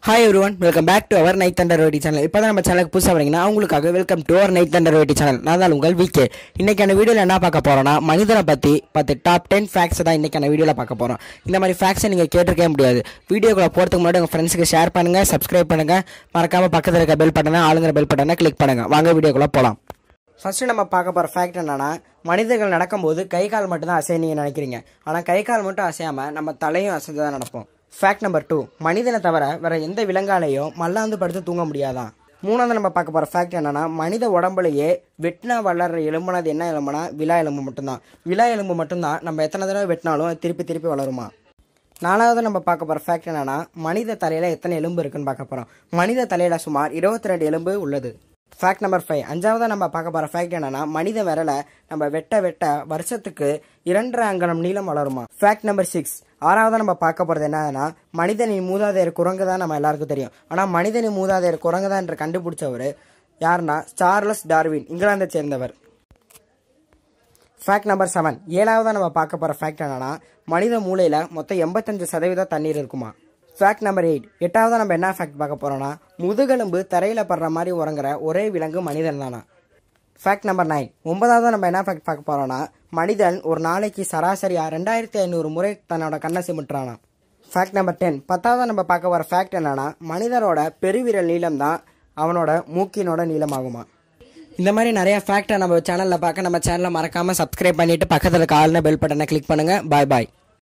hi everyone welcome back to our night thunder roti channel இப்போ தான் நம்ம சேனலுக்கு புதுசாக வரீங்கன்னா உங்களுக்காக welcome to our night thunder roti channel நான் தான் உங்கள் விகே இன்னைக்கான வீடியோவில் என்ன பார்க்க போகிறோம்னா மனிதனை பற்றி பத்து டாப் டென் ஃபேக்ஸ் தான் இன்னைக்கான வீடியோவில் பார்க்க போகிறோம் இந்த மாதிரி ஃபேக்ஸை நீங்கள் கேட்டிருக்கவே முடியாது வீடியோக்குள்ள போகிறதுக்கு முன்னாடி உங்கள் ஃப்ரெண்ட்ஸுக்கு ஷேர் பண்ணுங்கள் சப்ஸ்கிரைப் பண்ணுங்கள் மறக்காமல் பக்கத்தில் இருக்க பெல் பட்டனை ஆளுங்கிற பெல் பட்டனை கிளிக் பண்ணுங்கள் வாங்க வீடியோக்குள்ளே போகலாம் ஃபர்ஸ்ட் நம்ம பார்க்க போகிற ஃபேக்ட் என்னன்னா மனிதர்கள் நடக்கும்போது கை கால் மட்டும் தான் அசைய நீங்கள் நினைக்கிறீங்க ஆனால் கை கால் மட்டும் அசையாமல் நம்ம தலையும் அசைந்து தான் நடப்போம் ஃபேக்ட் நம்பர் டூ மனிதனை தவிர வேற எந்த விலங்காலையும் மல்லாந்து படுத்து தூங்க முடியாதான் மூணாவது நம்ம பார்க்க போகிற ஃபேக்ட் என்னன்னா மனித உடம்புலையே வெட்டினா வளர்ற எலும்புனது என்ன எலும்புனா விலா எலும்பு மட்டும்தான் விலா எலும்பு மட்டும்தான் நம்ம எத்தனை தடவை வெட்டினாலும் அது திருப்பி திருப்பி வளருமா நாலாவது நம்ம பார்க்க போகிற ஃபேக்ட் என்னன்னா மனித தலையில் எத்தனை எலும்பு இருக்குன்னு பார்க்க போகிறோம் மனித தலையில் சுமார் இருபத்தி ரெண்டு எலும்பு உள்ளது ஃபேக்ட் நம்பர் ஃபைவ் அஞ்சாவதாக நம்ம பார்க்க போகிற ஃபேக்ட் என்னன்னா மனித விரலை நம்ம வெட்ட வெட்ட வருஷத்துக்கு இரண்டரை அங்கலம் நீளம் வளருமா ஃபேக்ட் நம்பர் சிக்ஸ் ஆறாவதாக நம்ம பார்க்க போகிறது என்னன்னா மனிதனின் மூதாதையர் குரங்கு தான் நம்ம எல்லாருக்கும் தெரியும் ஆனால் மனிதனின் மூதாதையர் குரங்கு தான் என்று கண்டுபிடிச்சவர் யாருன்னா சார்லஸ் டார்வின் இங்கிலாந்தை சேர்ந்தவர் ஃபேக்ட் நம்பர் செவன் ஏழாவதாக நம்ம பார்க்க போகிற ஃபேக்ட் என்னன்னா மனித மூளையில் மொத்தம் எண்பத்தஞ்சு சதவீதம் தண்ணீர் இருக்குமா ஃபேக்ட் நம்பர் எயிட் எட்டாவதாக நம்ம என்ன ஃபேக்ட் பார்க்க போகிறோம்னா முதுகெலும்பு தரையில் படுற மாதிரி உறங்குற ஒரே விலங்கு மனிதன் தானா ஃபேக்ட் நம்பர் நைன் ஒன்பதாவது நம்ம என்ன ஃபேக்ட் பார்க்க போகிறோம்னா மனிதன் ஒரு நாளைக்கு சராசரியாக ரெண்டாயிரத்தி ஐநூறு முறை தன்னோட கண்ணை சிமிட்டுறானா ஃபேக்ட் நம்பர் டென் பத்தாவது நம்ம பார்க்க வர ஃபேக்ட் என்னன்னா மனிதனோட பெருவிரல் நீளம் தான் அவனோட மூக்கினோட நீளமாகுமா இந்த மாதிரி நிறைய ஃபேக்டை நம்ம சேனலில் பார்க்க நம்ம சேனலை மறக்காமல் சப்ஸ்கிரைப் பண்ணிட்டு பக்கத்தில் கால்னு பெல் பட்டனை கிளிக் பண்ணுங்கள் பாய் பாய்